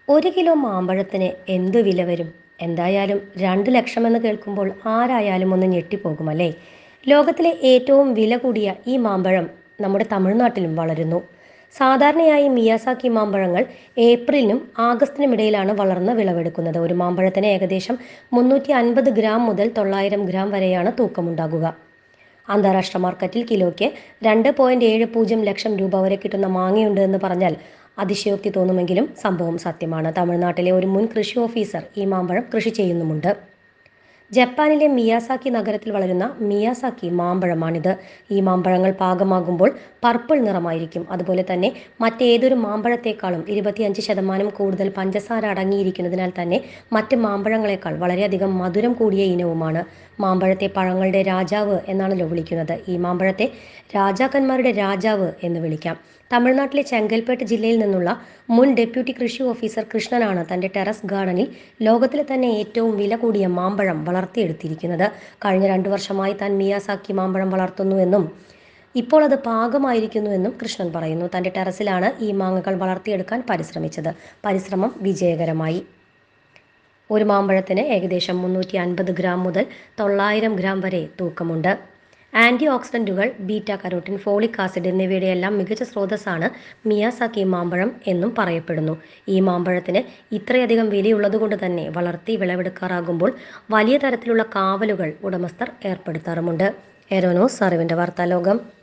ഒരു കിലോ മാമ്പഴത്തിന് എന്തു വില വരും എന്തായാലും രണ്ട് ലക്ഷമെന്ന് കേൾക്കുമ്പോൾ ആരായാലും ഒന്ന് ഞെട്ടിപ്പോകുമല്ലേ ലോകത്തിലെ ഏറ്റവും വില കൂടിയ ഈ മാമ്പഴം നമ്മുടെ തമിഴ്നാട്ടിലും വളരുന്നു സാധാരണയായി മിയാസാക്കി മാമ്പഴങ്ങൾ ഏപ്രിലിനും ആഗസ്റ്റിനും ഇടയിലാണ് വളർന്ന് വിളവെടുക്കുന്നത് ഒരു മാമ്പഴത്തിന് ഏകദേശം മുന്നൂറ്റി അൻപത് ഗ്രാം മുതൽ തൊള്ളായിരം ഗ്രാം വരെയാണ് തൂക്കമുണ്ടാകുക അന്താരാഷ്ട്ര മാർക്കറ്റിൽ കിലോയ്ക്ക് രണ്ട് പോയിന്റ് ഏഴ് പൂജ്യം ലക്ഷം രൂപ വരെ കിട്ടുന്ന മാങ്ങയുണ്ട് എന്ന് പറഞ്ഞാൽ അതിശയോക്തി തോന്നുമെങ്കിലും സംഭവം സത്യമാണ് തമിഴ്നാട്ടിലെ ഒരു മുൻ കൃഷി ഓഫീസർ ഈ മാമ്പഴം കൃഷി ചെയ്യുന്നുമുണ്ട് ജപ്പാനിലെ മിയാസാക്കി നഗരത്തിൽ വളരുന്ന മിയാസാക്കി മാമ്പഴമാണിത് ഈ മാമ്പഴങ്ങൾ പാകമാകുമ്പോൾ പർപ്പിൾ നിറമായിരിക്കും അതുപോലെ തന്നെ മറ്റേതൊരു മാമ്പഴത്തെക്കാളും ഇരുപത്തിയഞ്ച് ശതമാനം കൂടുതൽ പഞ്ചസാര അടങ്ങിയിരിക്കുന്നതിനാൽ തന്നെ മറ്റ് മാമ്പഴങ്ങളെക്കാൾ വളരെയധികം മധുരം കൂടിയ ഇനവുമാണ് മാമ്പഴത്തെ പഴങ്ങളുടെ രാജാവ് എന്നാണല്ലോ വിളിക്കുന്നത് ഈ മാമ്പഴത്തെ രാജാക്കന്മാരുടെ രാജാവ് എന്ന് വിളിക്കാം തമിഴ്നാട്ടിലെ ചെങ്കൽപ്പേട്ട് ജില്ലയിൽ നിന്നുള്ള മുൻ ഡെപ്യൂട്ടി കൃഷി ഓഫീസർ കൃഷ്ണനാണ് തന്റെ ടെറസ് ഗാർഡനിൽ ലോകത്തിലെ തന്നെ ഏറ്റവും വില കൂടിയ മാമ്പഴം വളർത്തിയെടുത്തിരിക്കുന്നത് കഴിഞ്ഞ രണ്ടു വർഷമായി താൻ മിയാസാക്കി മാമ്പഴം വളർത്തുന്നുവെന്നും ഇപ്പോൾ അത് പാകമായിരിക്കുന്നുവെന്നും കൃഷ്ണൻ പറയുന്നു തന്റെ ടെറസിലാണ് ഈ മാങ്ങകൾ വളർത്തിയെടുക്കാൻ പരിശ്രമിച്ചത് പരിശ്രമം വിജയകരമായി ഒരു മാമ്പഴത്തിന് ഏകദേശം മുന്നൂറ്റി അൻപത് ഗ്രാം മുതൽ തൊള്ളായിരം ഗ്രാം വരെ തൂക്കമുണ്ട് ആൻറ്റി ഓക്സിഡൻറ്റുകൾ ബീറ്റ കരോട്ടിൻ ഫോളിക് ആസിഡ് എന്നിവയുടെ എല്ലാം മികച്ച സ്രോതസ്സാണ് മിയാസാക്കി മാമ്പഴം എന്നും പറയപ്പെടുന്നു ഈ മാമ്പഴത്തിന് ഇത്രയധികം വിലയുള്ളതുകൊണ്ട് തന്നെ വളർത്തി വിളവെടുക്കാറാകുമ്പോൾ വലിയ തരത്തിലുള്ള കാവലുകൾ ഉടമസ്ഥർ ഏർപ്പെടുത്താറുമുണ്ട് എരോനോസ് അറിവിൻ്റെ വാർത്താലോകം